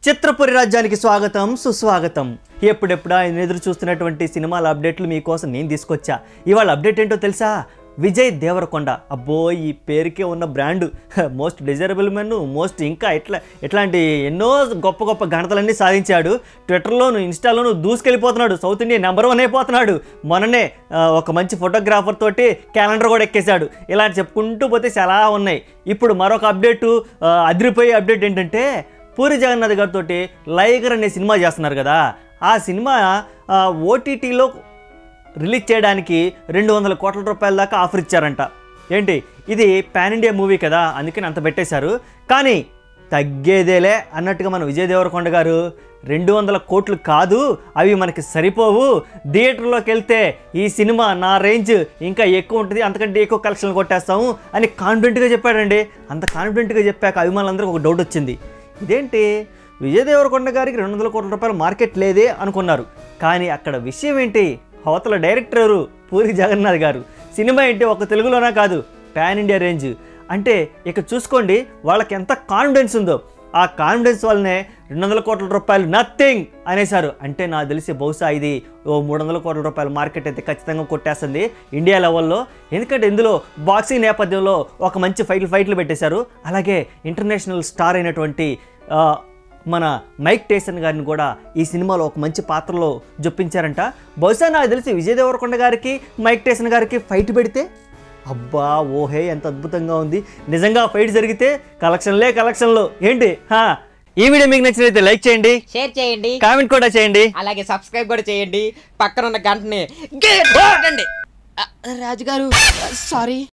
చిత్రపురి రాజ్యానికి స్వాగతం సుస్వాగతం ఎప్పుడెప్పుడు ఆయన ఎదురు చూస్తున్నటువంటి సినిమాల అప్డేట్లు మీకోసం నేను తీసుకొచ్చా ఇవాళ అప్డేట్ ఏంటో తెలుసా విజయ్ దేవరకొండ అబ్బో ఈ పేరుకే ఉన్న brand most desirable men most ఇంకా ఇట్లా ఇట్లాంటి ఎన్నో గొప్ప గొప్ప ఘనతలన్నీ సాధించాడు ట్విట్టర్లోను ఇన్స్టాలోను దూసుకెళ్ళిపోతున్నాడు సౌత్ ఇండియా నెంబర్ వన్ అయిపోతున్నాడు మొన్ననే ఆ, ఒక మంచి ఫోటోగ్రాఫర్ తోటి క్యాలెండర్ కూడా ఎక్కేశాడు ఇలాంటి చెప్పుకుంటూ పోతే చాలా ఉన్నాయి ఇప్పుడు మరొక అప్డేటు ఆ, అదిరిపోయే అప్డేట్ ఏంటంటే పూరి జగన్నాథ్ గారితో లైగర్ అనే సినిమా చేస్తున్నారు కదా ఆ సినిమా ఓటీటీలో రిలీజ్ చేయడానికి రెండు వందల కోట్ల రూపాయల దాకా ఆఫర్ ఇచ్చారంట ఏంటి ఇది పాన్ ఇండియా మూవీ కదా అందుకని అంత పెట్టేశారు కానీ తగ్గేదేలే అన్నట్టుగా మన విజయ్ దేవరకొండ గారు రెండు వందల కోట్లు కాదు అవి మనకి సరిపోవు థియేటర్లోకి వెళ్తే ఈ సినిమా నా రేంజ్ ఇంకా ఎక్కువ ఉంటుంది అంతకంటే ఎక్కువ కలెక్షన్లు కొట్టేస్తాము అని కాన్ఫిడెంట్గా చెప్పాడండి అంత కాన్ఫిడెంట్గా చెప్పాక అభిమానులందరికీ ఒక డౌట్ వచ్చింది ఇదేంటి విజయ్ దేవరకొండ గారికి రెండు వందల కోట్ల రూపాయల మార్కెట్ లేదే అనుకున్నారు కానీ అక్కడ విషయం ఏంటి అవతల డైరెక్టర్ ఎవరు పూరి జగన్నాథ్ గారు సినిమా ఏంటి ఒక తెలుగులోనే కాదు పాన్ ఇండియా రేంజ్ అంటే ఇక చూసుకోండి వాళ్ళకి ఎంత కాన్ఫిడెన్స్ ఉందో ఆ కాన్ఫిడెన్స్ వల్లనే రెండు వందల కోట్ల రూపాయలు నథింగ్ అనేసారు అంటే నాకు తెలిసి బహుశా ఇది ఓ మూడు వందల కోట్ల రూపాయల మార్కెట్ అయితే ఖచ్చితంగా కొట్టేస్తుంది ఇండియా లెవెల్లో ఎందుకంటే ఇందులో బాక్సింగ్ నేపథ్యంలో ఒక మంచి ఫైట్లు ఫైట్లు పెట్టేశారు అలాగే ఇంటర్నేషనల్ స్టార్ అయినటువంటి ఆ, మన మైక్ టేసన్ గారిని కూడా ఈ సినిమాలో ఒక మంచి పాత్రలో జొప్పించారంట బహుశా నాకు తెలిసి విజయ్ దేవరకొండ గారికి మైక్ టేసన్ గారికి ఫైట్ పెడితే అబ్బా ఓహే ఎంత అద్భుతంగా ఉంది నిజంగా ఫైట్ జరిగితే కలెక్షన్లే కలెక్షన్లు ఏంటి హా ఈ వీడియో మీకు నచ్చినైతే లైక్ చేయండి షేర్ చేయండి కామెంట్ కూడా చేయండి అలాగే సబ్స్క్రైబ్ కూడా చేయండి పక్కన ఉన్న గంటని గట్టిగా కొట్టండి. ఆ, రాజుగారు సారీ